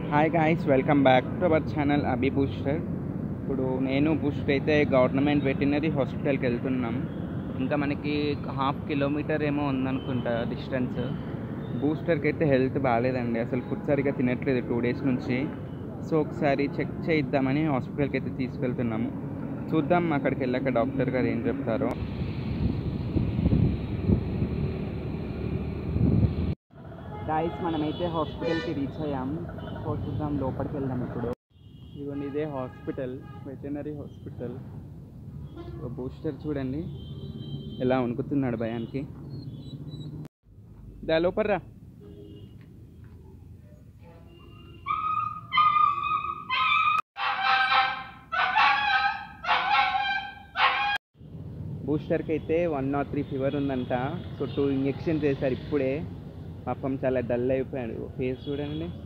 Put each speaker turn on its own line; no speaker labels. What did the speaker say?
hi guys welcome back to our channel Abhi booster ఇప్పుడు నేను booster అయితే గవర్నమెంట్ వెటర్నరీ హాస్పిటల్కి వెళ్తున్నాం ఇంకా మనకి హాఫ్ కిలోమీటర్ ఏమో ఉందనుకుంటా డిస్టెన్స్ బూస్టర్కి అయితే హెల్త్ బాగాలేదండి అసలు ఫుడ్ సరిగా తినట్లేదు టూ డేస్ నుంచి సో ఒకసారి చెక్ చేయిద్దామని హాస్పిటల్కి అయితే తీసుకెళ్తున్నాము చూద్దాం అక్కడికి వెళ్ళాక డాక్టర్ గారు ఏం చెప్తారో గాయస్ మనమైతే హాస్పిటల్కి రీచ్ అయ్యాం సో చూద్దాం లోపలికి వెళ్దాం ఇప్పుడు ఇదిగోండి ఇదే హాస్పిటల్ వెటర్నరీ హాస్పిటల్ బూస్టర్ చూడండి ఎలా వణుకుతున్నాడు భయానికి దా లోపర్రా బూస్టర్కి అయితే వన్ నాట్ త్రీ ఫీవర్ ఉందంట సో టూ ఇంజెక్షన్ చేశారు ఇప్పుడే పాపం చాలా డల్ అయిపోయాడు ఫేస్ చూడండి